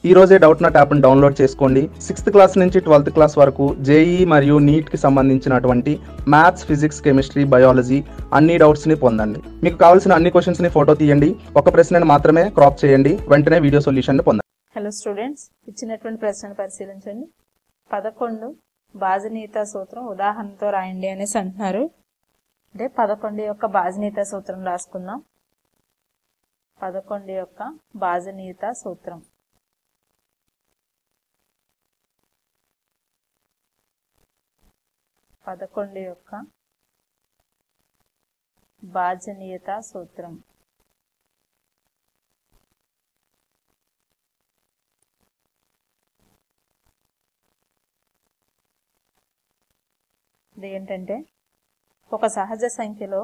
ఈ రోజే Doubtnut యాప్ని డౌన్లోడ్ చేసుకోండి సిక్స్త్ క్లాస్ నుంచి ట్వెల్త్ క్లాస్ వరకు జేఈ మరియు నీట్కి సంబంధించినటువంటి మ్యాథ్స్ ఫిజిక్స్ కెమిస్ట్రీ బయాలజీ అన్ని డౌట్స్ని పొందండి మీకు కావాల్సిన అన్ని క్వశ్చన్స్ని ఫోటో తీయండి ఒక ప్రశ్నను మాత్రమే క్రాప్ చేయండి వెంటనే వీడియో సొల్యూషన్ పొందండి హలో స్టూడెంట్స్ ఇచ్చినటువంటి ప్రశ్నను పరిశీలించండి పదకొండు బాజనీత సూత్రం ఉదాహరణతో రాయండి అనేసి అంటున్నారు అంటే పదకొండు యొక్క బాజనీత సూత్రం రాసుకుందాం పదకొండు యొక్క బాజనీత సూత్రం పదకొండు యొక్క బాజనీయత సూత్రం ఇది ఏంటంటే ఒక సహజ సంఖ్యలో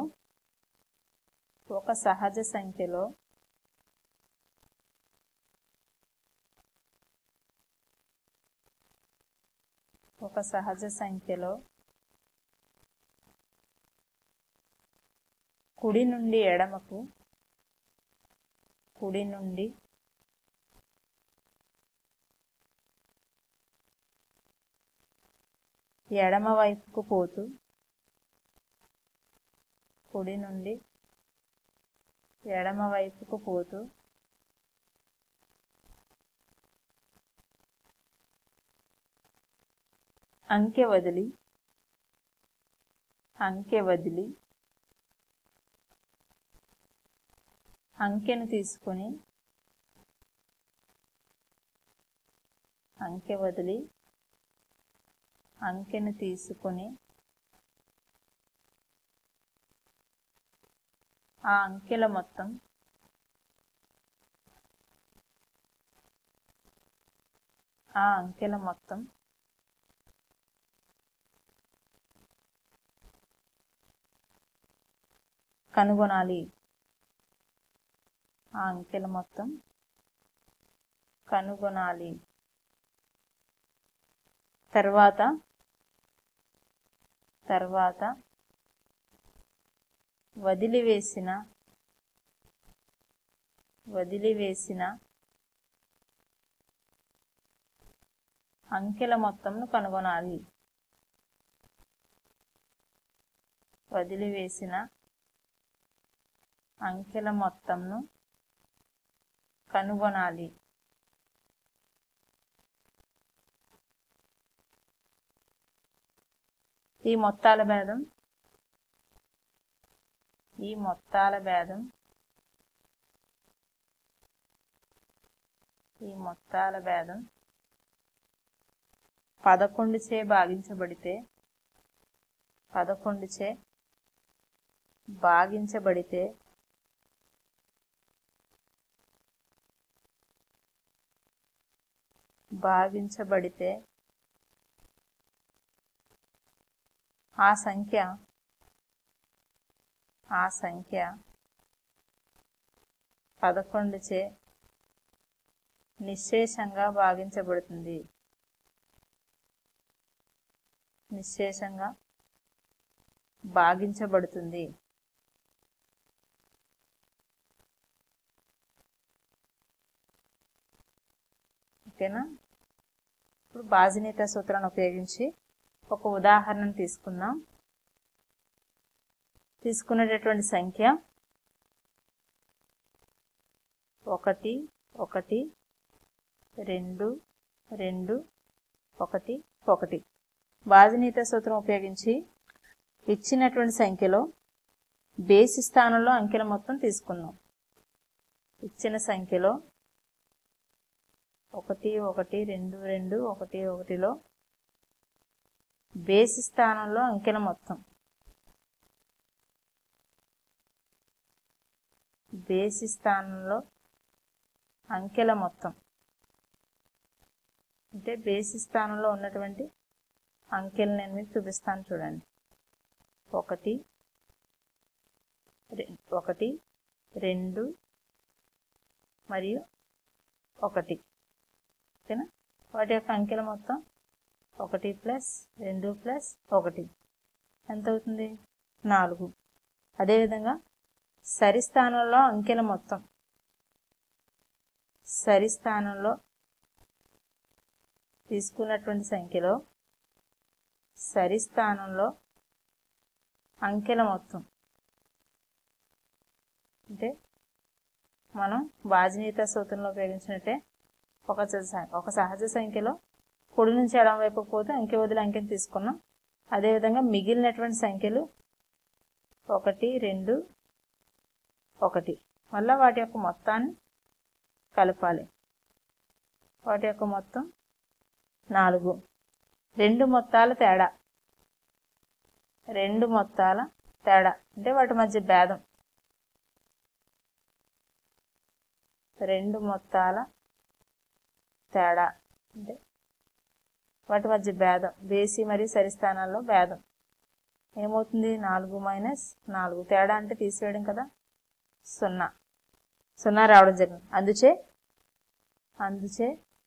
ఒక సహజ సంఖ్యలో ఒక సహజ సంఖ్యలో కుడి నుండి ఎడమకు కుడి నుండి ఎడమ వైపుకు పోతూ కుడి నుండి ఎడమ వైపుకు పోతూ అంకె వదిలి అంకె వదిలి అంకెను తీసుకొని అంకె వదిలి అంకెను తీసుకొని ఆ అంకెల మొత్తం ఆ అంకెల మొత్తం కనుగొనాలి ఆ అంకెల మొత్తం కనుగొనాలి తర్వాత తర్వాత వదిలివేసిన వదిలివేసిన అంకెల మొత్తంను కనుగొనాలి వదిలివేసిన అంకెల మొత్తంను కనుగొనాలి ఈ మొత్తాల భేదం ఈ మొత్తాల భేదం ఈ మొత్తాల భేదం పదకొండు చే భాగించబడితే పదకొండు చే భాగించబడితే భాగించబడితే ఆ సంఖ్య ఆ సంఖ్య పదకొండుచే నిశ్శేషంగా భాగించబడుతుంది నిశ్శేషంగా భాగించబడుతుంది ఓకేనా ఇప్పుడు బాజినీత సూత్రాన్ని ఉపయోగించి ఒక ఉదాహరణను తీసుకుందాం తీసుకునేటటువంటి సంఖ్య ఒకటి ఒకటి రెండు రెండు ఒకటి ఒకటి బాజినీత సూత్రం ఉపయోగించి ఇచ్చినటువంటి సంఖ్యలో బేసి స్థానంలో అంకెల మొత్తం తీసుకుందాం ఇచ్చిన సంఖ్యలో ఒకటి ఒకటి రెండు రెండు ఒకటి ఒకటిలో బేసి స్థానంలో అంకెల మొత్తం బేసి స్థానంలో అంకెల మొత్తం అంటే బేసి స్థానంలో ఉన్నటువంటి అంకెలు నేను మీకు చూపిస్తాను చూడండి ఒకటి రె- ఒకటి రెండు మరియు ఒకటి ఓకేనా వాటి యొక్క అంకెల మొత్తం ఒకటి ప్లస్ రెండు ప్లస్ ఒకటి ఎంత అవుతుంది నాలుగు అదేవిధంగా సరి స్థానంలో అంకెల మొత్తం సరి స్థానంలో తీసుకున్నటువంటి సంఖ్యలో సరి స్థానంలో అంకెల మొత్తం అంటే మనం బాజనీత సూత్రంలో ఉపయోగించినట్టే ఒక స- ఒక సహజ సంఖ్యలో కుడి నుంచి ఎడమ వైపుకు పోతే అంకె వదిలి అంకెని తీసుకున్నాం అదేవిధంగా మిగిలినటువంటి సంఖ్యలు ఒకటి రెండు ఒకటి మళ్ళీ వాటి యొక్క మొత్తాన్ని కలపాలి వాటి యొక్క మొత్తం నాలుగు రెండు మొత్తాల తేడా రెండు మొత్తాల తేడా అంటే వాటి మధ్య భేదం రెండు మొత్తాల తేడా అంటే వాటి మధ్య భేదం బేసి మరియు సరిస్థానాల్లో భేదం ఏమవుతుంది నాలుగు మైనస్ నాలుగు తేడా అంటే తీసివేయడం కదా సున్నా సున్నా రావడం జరిగింది అందుచే అందుచే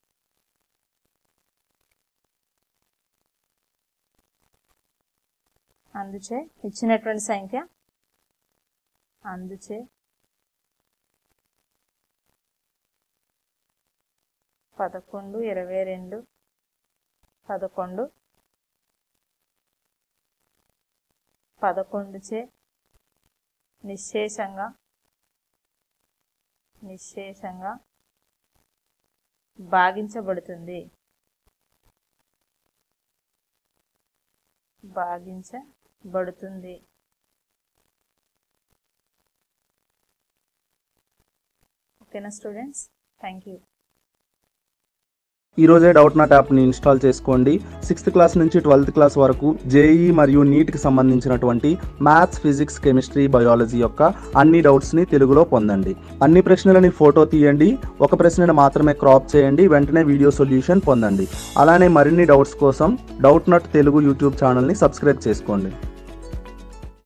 అందుచే ఇచ్చినటువంటి సంఖ్య అందుచే పదకొండు ఇరవై రెండు పదకొండు పదకొండు చే నిశ్శేషంగా నిశ్శేషంగా భాగించబడుతుంది భాగించబడుతుంది ఓకేనా స్టూడెంట్స్ థ్యాంక్ యూ ఈ రోజే డౌట్ నాట్ యాప్ని ఇన్స్టాల్ చేసుకోండి సిక్స్త్ క్లాస్ నుంచి ట్వెల్త్ క్లాస్ వరకు జేఈ మరియు నీట్కి సంబంధించినటువంటి మ్యాథ్స్ ఫిజిక్స్ కెమిస్ట్రీ బయాలజీ యొక్క అన్ని డౌట్స్ని తెలుగులో పొందండి అన్ని ప్రశ్నలని ఫోటో తీయండి ఒక ప్రశ్నను మాత్రమే క్రాప్ చేయండి వెంటనే వీడియో సొల్యూషన్ పొందండి అలానే మరిన్ని డౌట్స్ కోసం డౌట్ నాట్ తెలుగు యూట్యూబ్ ఛానల్ని సబ్స్క్రైబ్ చేసుకోండి